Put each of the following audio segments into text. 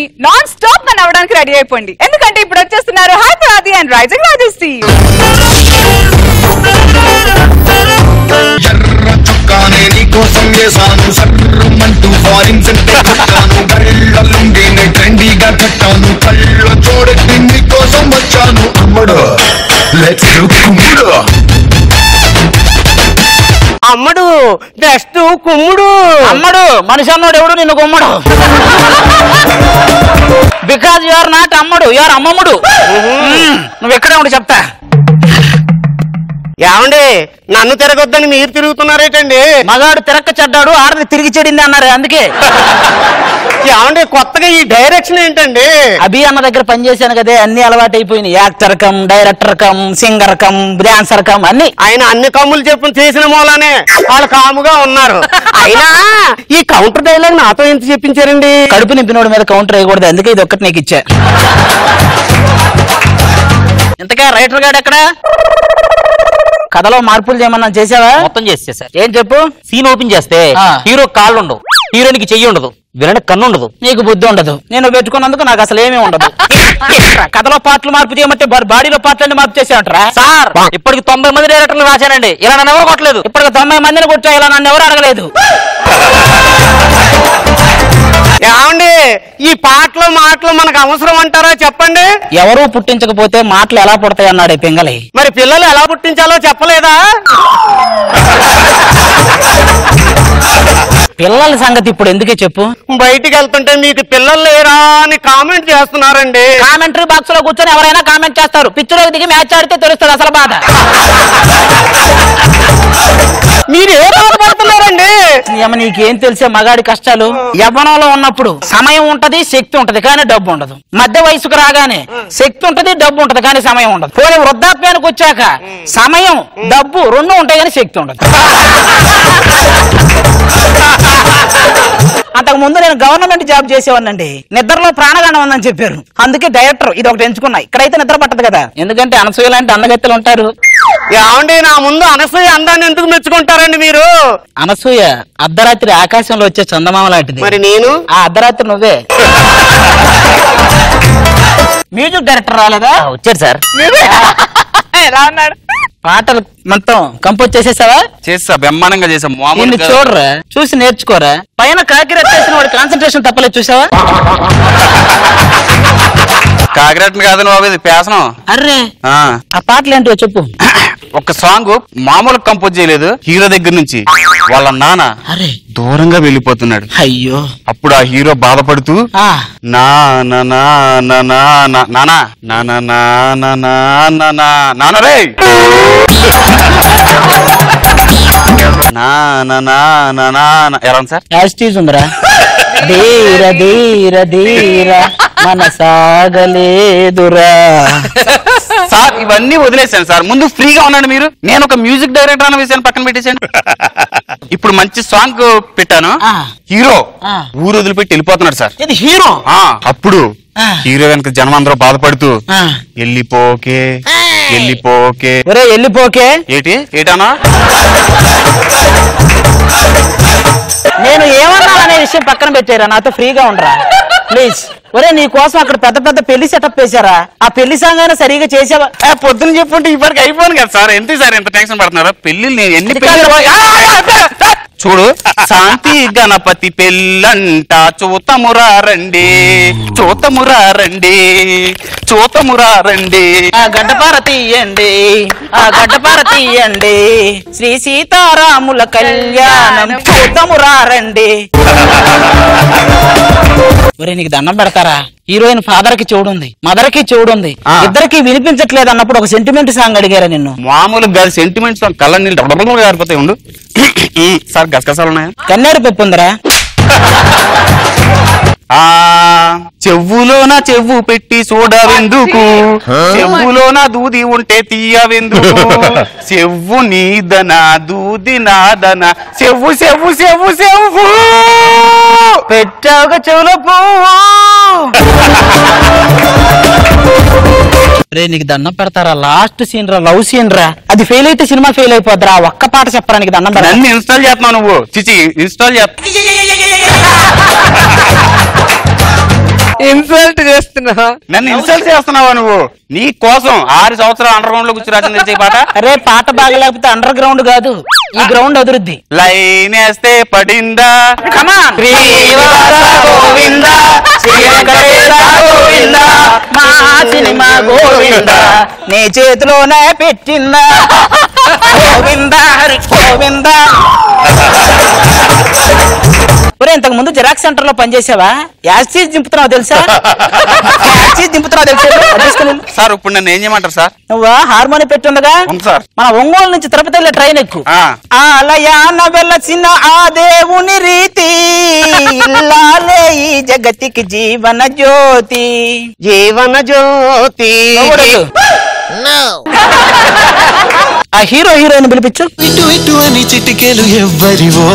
Non stop గా నవ్వడానికి ready అయిపోండి ఎందుకంటే ఇప్పుడు వచ్చేస్తున్నారు హైపర్ ఆది అండ్ రైజింగ్ రాజశ్రీ ఎర్ర చుక్కానే నీకోసం వేసాను సర్రమంటూ ఫారిన్ సెంటే కొట్టాను కళ్ళ లుంగిని ట్రెండీగా కట్టాను కళ్ళ చూడకి నీకోసం వచ్చాను అమ్మడు లెట్స్ కుమ్ముడు అమ్మడు బెస్ట్ కుమ్ముడు అమ్మడు మనిషి అన్నాడు ఎవడు నిన్ను గుమ్మడు బికాజ్ యు ఆర్ నాట్ అమ్మడు యు ఆర్ అమ్మమ్ముడు మ్మ్. నువ్వు ఎక్కడే ఉండి చెప్తా ఏమండి నన్ను తిరగొద్దని మీరు తిరుగుతున్నారేటండి మగాడు తిరక్క చెడ్డాడు ఆడది తిరిగి చెడింది అన్నారు అందుకే ఏమండి కొత్తగా ఈ డైరెక్షన్ ఏంటండి అభి అన్న దగ్గర పనిచేశాను కదే అన్ని అలవాటు అయిపోయినాయి actor cum director cum singer cum dancer cum అన్ని ఆయన అన్ని కమ్ములు చెప్పిన చేసిన మూలానే వాళ్ళు కాముగా ఉన్నారు అయినా ఈ కౌంటర్ డైలాగ్ నాతో ఎంత చెప్పించారండి కడుపు నింపినోడి మీద కౌంటర్ వేయకూడదు అందుకే ఇది ఒక్కటి నీకు ఇచ్చా ఇంతకా రైటర్ గాడు ఎక్కడ కథలో మార్పులు చేయమన్నా చేసావా మొత్తం చేస్తే ఏం చెప్పు సీన్ ఓపెన్ చేస్తే ఆ. హీరో కాళ్ళు ఉండవు హీరోయిన్కి చెయ్యి ఉండదు విలన్ కన్ను ఉండదు నీకు బుద్ధి ఉండదు నేను పెట్టుకున్నందుకు నాకు అసలు ఏమీ ఉండదు కథలో పాటలు మార్పు చేయమంటే బా- బాడీలో పాటలన్నీ మార్పు చేసేవంటరా సార్ ఇప్పటికి తొంభై మంది డైరెక్టర్లు రాశానండి ఇలా నన్ను ఎవరు కొట్టలేదు ఇప్పటికి తొంభై మందిని కొట్టా ఇలా నన్ను ఎవరు అడగలేదు ఏమండి ఈ పాటలు మాటలు మనకు అవసరం అంటారా చెప్పండి ఎవరూ పుట్టించకపోతే మాటలు ఎలా పుడతాయి అన్నాడు ఈ పింగళి మరి పిల్లలు ఎలా పుట్టించాలో చెప్పలేదా పిల్లల సంగతి ఇప్పుడు ఎందుకే చెప్పు బయటికి వెళ్తుంటే మీకు పిల్లలు లేరా అని కామెంట్ చేస్తున్నారండి కామెంటరీ బాక్స్ లో కూర్చొని ఎవరైనా కామెంట్ చేస్తారు పిచ్చిలోకి దిగి మ్యాచ్ ఆడితే తెలుస్తుంది అసలు బాధ మీరు ఏ బాధపడుతున్నారండి ఏమ నీకేం తెలిసే మగాడి కష్టాలు యవ్వనంలో ఉన్నప్పుడు సమయం ఉంటది శక్తి ఉంటది కానీ డబ్బు ఉండదు మధ్య వయసుకు రాగానే శక్తి ఉంటది డబ్బు ఉంటది కానీ సమయం ఉండదు పోనీ వృద్ధాప్యానికి వచ్చాక సమయం డబ్బు రెండు ఉంటాయి కానీ శక్తి ఉండదు అంతకు ముందు నేను గవర్నమెంట్ జాబ్ చేసేవాడినండి నిద్రలో ప్రాణగానం ఉందని చెప్పారు అందుకే డైరెక్టర్ ఇది ఒకటి ఎంచుకున్నా ఇక్కడైతే నిద్ర పట్టదు కదా ఎందుకంటే అనసూయ లాంటి అందగత్తెలు ఉంటారు ఏమండి నా ముందు అనసూయ అందాన్ని ఎందుకు మెచ్చుకుంటారండి మీరు అనసూయ అర్ధరాత్రి ఆకాశంలో వచ్చే చందమామ లాంటిది మరి నేను ఆ అర్ధరాత్రి నువ్వే మ్యూజిక్ డైరెక్టర్ రాలేదా వచ్చారు సార్ ఎలా ఉన్నాడు పాటలు మొత్తం కంపోజ్ చేసేసావా చేస్తా బ్రహ్మాండంగా చేసాం నిన్ను మామూలు కాదు. చూడరా చూసి నేర్చుకోరా పైన కాకిరెట్టేసిన వాడి కాన్సన్ట్రేషన్ తప్పలేదు చూసావా కాకిరెట్ని కాదు బాబు ఇది పేసనం అర్రే ఆ. ఆ పాటలు ఏంటో చెప్పు ఒక సాంగ్ మామూలు కంపోజ్ చేయలేదు హీరో దగ్గర నుంచి వాళ్ళ నాన్న అరే దూరంగా వెళ్ళిపోతున్నాడు అయ్యో అప్పుడు ఆ హీరో బాధపడుతూ ఆ నా నా నా నా నా నా నానా నా నా నా నా నా నా నా నాన్న రే నా నా నా నా నా నా ఎలా ఉంది సార్ యాస్టీజ్ ఉందిరా ధీర ధీర ధీర మన సాగలేదురా సార్ ఇవన్నీ వదిలేశాను సార్ ముందు ఫ్రీగా ఉన్నాడు మీరు నేను ఒక మ్యూజిక్ డైరెక్టర్ అన్న విషయాన్ని పక్కన పెట్టేశాను ఇప్పుడు మంచి సాంగ్ పెట్టాను ఆ. హీరో ఆ. ఊరు వదిలిపెట్టి వెళ్ళిపోతున్నాడు సార్ ఇది హీరో ఆ అప్పుడు ఆ. హీరో వెనక జనం అందరూ బాధపడుతూ ఆ. వెళ్ళిపోకే వెళ్ళిపోకే ఒరే వెళ్ళిపోకే ఏటి ఏటానా నేను ఏమన్నా అనే విషయం పక్కన పెట్టారా నాతో ఫ్రీగా ఉండరా ప్లీజ్ ఒరే నీ కోసం అక్కడ పెద్ద పెద్ద పెళ్లి సెటప్ వేశారా ఆ పెళ్లి సాంగ్ అయినా సరిగా చేసావా ఆ, పొద్దున చెప్పుంటే ఇప్పటికి అయిపోను కదా సార్ ఎంత సార్ ఎంత టెన్షన్ పడుతున్నారా పెళ్లి నేను ఎన్ని ఇది పెళ్లి కాదు. చూడు శాంతి గణపతి పెళ్ళంట చూతమురా రండి చూతమురా రండి చూతమురా రండి ఆ గడ్డపార తీయండి ఆ గడ్డపార తీయండి శ్రీ సీతారాముల కళ్యాణం చూద్దాము రండి ఒరే నీకు దండం పెడతారా హీరోయిన్ ఫాదర్ కి చెవుడుంది మదర్ కి చెవుడుంది ఆ. ఇద్దరికి వినిపించట్లేదు అన్నప్పుడు ఒక సెంటిమెంట్ సాంగ్ అడిగారా నిన్ను మామూలుగా కాదు సెంటిమెంట్స్ కళ్ళ నీళ్ళు డబ్బులు గారిపోతాయి ఉండు సార్ గసగసాలు ఉన్నాయా కన్నేరు పెప్పు ఉందిరా ఆ చెవులోన చెవు పెట్టి చూడవెందుకు చెవులోన దూది ఉంటే తీయవెందుకు చెవు నీదన దూది నాదన చెవు చెవు చెవు చెవు పెట్టావుగా చెవులో పువ్వు రే నీకు దండం పెడతారా లాస్ట్ సీన్ రా లవ్ సీన్ రా అది ఫెయిల్ అయితే సినిమా ఫెయిల్ అయిపోద్దిరా ఆ ఒక్క పాట చెప్పరా నీకు దండం పెడతా నన్ను ఇన్స్టాల్ చేస్తున్నావు నువ్వు చిచి ఇన్స్టాల్ చేస్తా ఇన్సల్ట్ చేస్తున్నా నన్ను ఇన్సల్ట్ చేస్తున్నావా నువ్వు నీ కోసం ఆరు సంవత్సరాలు అండర్ గ్రౌండ్ లో కూర్చోరాసిన తెలిసే పాట అరే పాట బాగలేకపోతే అండర్ గ్రౌండ్ కాదు ఈ గ్రౌండ్ అభివృద్ధి లైన్ వేస్తే పడిందా కమాన్ గోవింద గోవింద మా సినిమా గోవింద నీ చేతిలోనే పెట్టిందా గోవింద హరి గోవింద ఒరే ఇంతకు ముందు జిరాక్స్ సెంటర్ లో పనిచేసావా యాక్సీస్ దింపుతున్నావు తెలుసా యాక్సీస్ దింపుతున్నావు తెలుసా అది తీసుకుని వెళ్ళు. సార్ ఇప్పుడు నన్ను ఏం చేయమంటారు సార్ నువ్వా హార్మోని పెట్టుండగా ఉంది సార్ మన ఒంగోలు నుంచి తిరుపతి వెళ్ళే ట్రైన్ ఎక్కు ఆ. ఆలయాన వెలసిన ఆ దేవుని రీతి ఇల్లాలే ఈ జగతికి జీవన జ్యోతి జీవన జ్యోతి ఎవడదు? ఆ హీరో హీరోయిన్ పిలిపించు ఇటు ఇటు అని చిటికెలు ఎవ్వరివో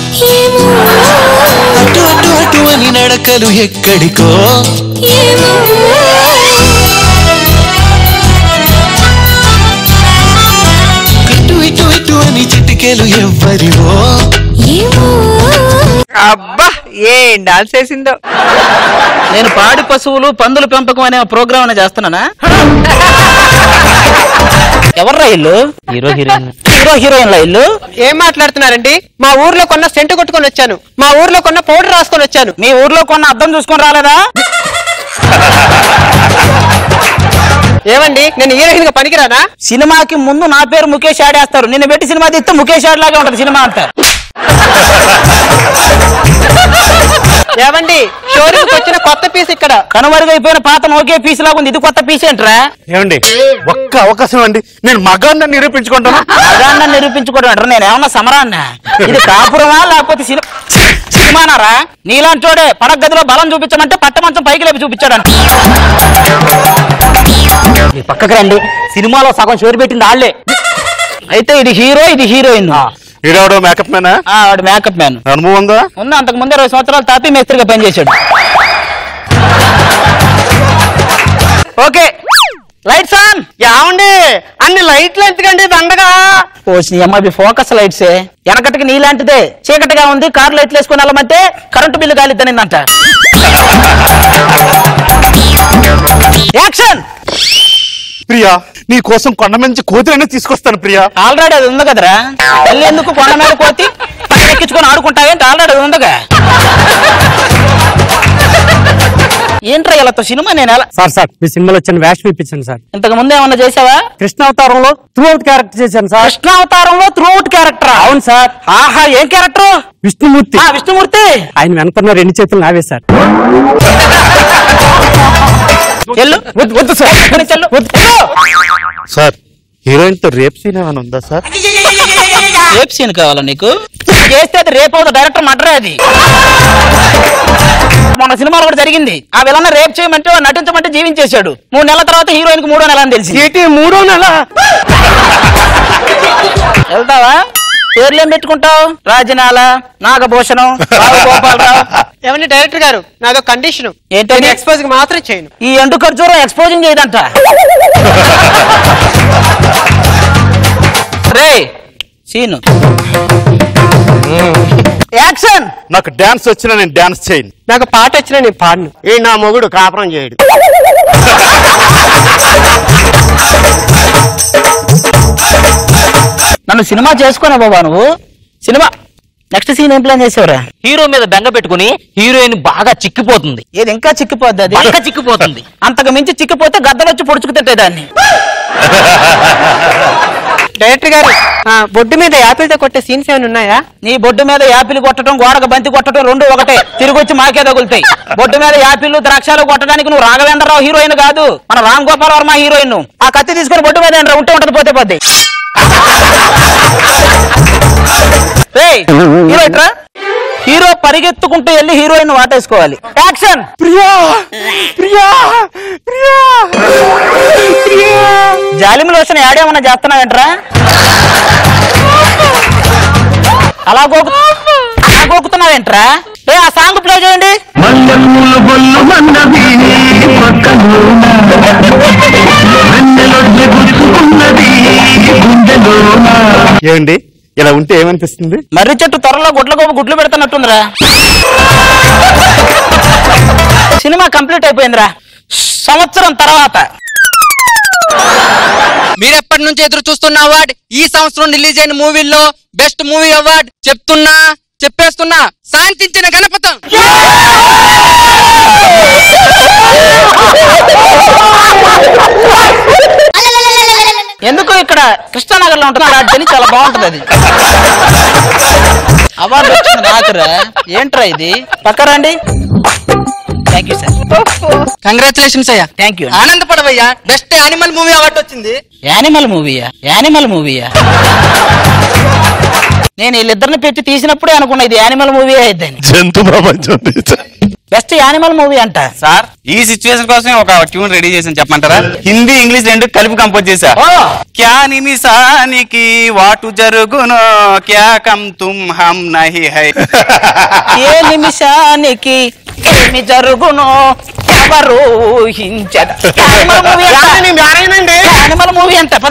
అటు అటు అటు అని నడకలు ఎక్కడికో ఇటు ఇటు ఇటు అని చిటికెలు ఎవ్వరివో అబ్బా ఏం డాన్స్ చేసిందో నేను పాడి పశువులు పందుల పెంపకం అనే ప్రోగ్రామ్ అనే చేస్తున్నానా ఎవర్రా ఇల్లు హీరో హీరోయిన్ హీరో హీరోయిన్ల ఇల్లు ఏం మాట్లాడుతున్నారండి మా ఊర్లో కొన్న సెంటు కొట్టుకొని వచ్చాను మా ఊర్లో కొన్న పౌడర్ రాసుకొని వచ్చాను మీ ఊర్లో కొన్న అద్దం చూసుకొని రాలేదా ఏమండి నేను హీరోయిన్ గా పనికిరానా సినిమాకి ముందు నా పేరు ముఖేష్ ఆడేస్తారు నిన్ను పెట్టి సినిమా తీస్తే ముఖేష్ ఆడ్ లాగా ఉంటది సినిమా అంతా ఏమండి షోరూమ్ వచ్చిన కొత్త పీస్ ఇక్కడ కనుమరుగైపోయిన పాత నోకే పీస్ లాగా ఉంది ఇది కొత్త పీస్ ఏంట్రా ఏమండి ఒక్క అవకాశం అండి నేను మగాన్ని నిరూపించుకుంటాను మగాన్న నిరూపించుకోవడం అంటారు నేను ఏమన్నా సమరాన్న ఇది కాపురమా లేకపోతే సినిమా సినిమానారా నీలాంటోడే పడక గదిలో బలం చూపించమంటే పట్టమంచం పైకి లేపి చూపించాడంట ఈ పక్కకి రండి సినిమాలో సగం షోరు పెట్టింది వాళ్ళే అయితే ఇది హీరో ఇది హీరోయిన్ హీరోడు మేకప్ మ్యానా వాడు మేకప్ మ్యాన్ అనుభవం ఉందా ఉన్న అంతకు ముందు ఇరవై సంవత్సరాలు తాపి మేస్త్రిగా పనిచేశాడు ఓకే లైట్స్ ఆన్ ఏమండి అన్ని లైట్లు ఎందుకండి దండగా ఓసి అమ్మాయి ఫోకస్ లైట్సే వెనకటికి నీలాంటిదే చీకటిగా ఉంది కార్ లైట్లు వేసుకుని వెళ్ళమంటే కరెంటు బిల్లు కాలిద్దనిందంట యాక్షన్ ప్రియా నీ కోసం కొండ మంచి కోతులనే తీసుకొస్తాను ప్రియా ఆల్రెడీ అది ఉంది కదరా తల్లి ఎందుకు కొండ మీద కోతి పైన ఎక్కించుకొని ఆడుకుంటావేంటి ఆల్రెడీ అది ఉందిగా ఏంట్రా ఇలా సినిమా నేను ఎలా సార్ సార్ మీ సినిమాలో వచ్చిన వేషం ఇప్పించండి సార్ ఇంతకు ముందు ఏమన్నా చేసావా కృష్ణ అవతారంలో త్రూ అవుట్ క్యారెక్టర్ చేశాను సార్ కృష్ణ అవతారంలో త్రూ అవుట్ క్యారెక్టర్ అవును సార్ ఆహా ఏం క్యారెక్టర్ విష్ణుమూర్తి ఆ విష్ణుమూర్తి ఆయన వెనకున్న రెండు చేతులు నావే సార్ చెల్లు వద్దు వద్దు సార్ ఎక్కడి నుంచి వెళ్ళు? వెళ్ళు. సార్ హీరోయిన్ తో రేప్ సీన్ ఏమైనా ఉందా సార్ రేప్ సీన్ కావాలా నీకు చేస్తే అది రేప్ అవుతుంది డైరెక్టర్ మర్డరే అది మొన్న సినిమాలో కూడా జరిగింది ఆ విలన్న రేప్ చేయమంటే వాడు నటించమంటే జీవించేశాడు మూడు నెలల తర్వాత హీరోయిన్ కి మూడో నెల అని తెలిసి ఏంటి మూడో నెల వెళ్తావా పేర్లు ఏం పెట్టుకుంటావు రాజనాల నాగభూషణం రావు గోపాలరావు ఏమండి డైరెక్టర్ గారు నాదో కండిషన్ ఏంటది? నేను ఎక్స్పోజ్ కి మాత్రం చేయను ఈ ఎండు ఖర్జూరం ఎక్స్పోజింగ్ చేయదంట రే సీను యాక్షన్ నాకు డాన్స్ వచ్చినా నేను డాన్స్ చేయను నాకు పాట వచ్చినా నేను పాడను ఏ నా మొగుడు కాపురం చేయడు నన్ను సినిమా చేసుకునే బాబా నువ్వు సినిమా నెక్స్ట్ సీన్ ఏం ప్లాన్ చేసేవరా హీరో మీద బెంగ పెట్టుకుని హీరోయిన్ బాగా చిక్కిపోతుంది ఏది ఇంకా చిక్కిపోద్ది అది బాగా చిక్కిపోతుంది అంతకు మించి చిక్కిపోతే గద్దలు వచ్చి పొడుచుకు తింటాయి దాన్ని డైరెక్టర్ గారు ఆ, బొడ్డు మీద యాపిల్తో కొట్టే సీన్స్ ఏమైనా ఉన్నాయా నీ బొడ్డు మీద యాపిల్ కొట్టడం గోడకు బంతి కొట్టడం రెండు ఒకటే తిరిగి వచ్చి మాకే తగులుతాయి బొడ్డు మీద యాపిల్ ద్రాక్షాలు కొట్టడానికి నువ్వు రాఘవేంద్రరావు హీరోయిన్ కాదు మన రామ్ గోపాల్ వర్మ హీరోయిన్ ఆ కత్తి తీసుకొని బొడ్డు మీద ఏంట్రా? ఉంటే ఉంటది పోతే పోద్ది రేయ్, హీరో ఇట్రా హీరో పరిగెత్తుకుంటూ వెళ్ళి హీరోయిన్ వాటేసుకోవాలి యాక్షన్ ప్రియా ప్రియా ప్రియా జాలిమి లోషన్ యాడేమన్నా చేస్తున్నావేంట్రా అలా గోకు అలా గోకుతున్నావేంట్రా ఏ ఆ సాంగ్ ప్లే చేయండి ఏమండి ఇలా ఉంటే ఏమనిపిస్తుంది మర్రి చెట్టు త్వరలో గుడ్ల గోపు గుడ్లు పెడుతున్నట్టుందిరా సినిమా కంప్లీట్ అయిపోయిందిరా సంవత్సరం తర్వాత మీరు ఎప్పటి నుంచి ఎదురు చూస్తున్న అవార్డ్ ఈ సంవత్సరం రిలీజ్ అయిన మూవీల్లో బెస్ట్ మూవీ అవార్డ్ చెప్తున్నా చెప్పేస్తున్నా శాంతించిన గణపతం ఎందుకు ఇక్కడ కృష్ణానగర్ లో ఉంటుంది ఆ జని చాలా బాగుంటది అది అవార్డు వచ్చింది నాకురా ఏంట్రా ఇది పక్కరండి థ్యాంక్ యూ సార్ కంగ్రాచులేషన్స్ అయ్యా థ్యాంక్ యూ ఆనందపడవయ్యా బెస్ట్ యానిమల్ మూవీ అవార్డు వచ్చింది యానిమల్ మూవీయా యానిమల్ మూవీయా నేను వీళ్ళిద్దరిని పెట్టి తీసినప్పుడే అనుకున్నా ఇది యానిమల్ మూవీ అయిద్దని జంతు ప్రపంచం బెస్ట్ యానిమల్ మూవీ అంట సార్ ఈ సిచ్యువేషన్ కోసం ఒక ట్యూన్ రెడీ చేసాను చెప్పమంటారా హిందీ ఇంగ్లీష్ రెండు కలిపి కంపోజ్ చేశా ఓ క్యా నిమిషానికి వాటు జరుగునో క్యా కమ్ తుమ్ హమ్ నహి హై ఏ నిమిషానికి ఏమి జరుగునో ఎవరు ఊహించరు యానిమల్ మూవీ అంట యానిమల్ మూవీ అంట పద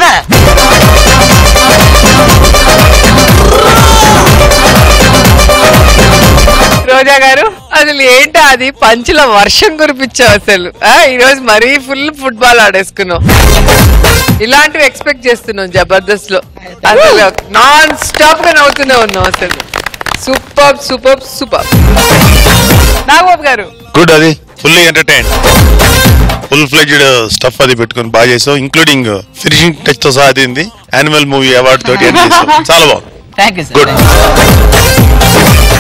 రోజా గారు అసలు ఏంటో అది పంచుల వర్షం కురిపించావు అసలు ఆ, ఈ రోజు మరీ ఫుల్ ఫుట్బాల్ ఆడేసుకున్నాం ఇలాంటివి ఎక్స్పెక్ట్ చేస్తున్నాం జబర్దస్త్ లో అసలు నాన్ స్టాప్ గా నవ్వుతూనే ఉన్నాం అసలు super super super Nagababu garu good అది fully entertain full fledged stuff అది పెట్టుకొని బాగా చేసావు ఇంక్లూడింగ్ ఫినిషింగ్ టచ్ తో సహా అదింది యానిమల్ మూవీ అవార్డు తోటి అన్ని చేసావు. చాలా బాగుంది థ్యాంక్ యూ గుడ్ సార్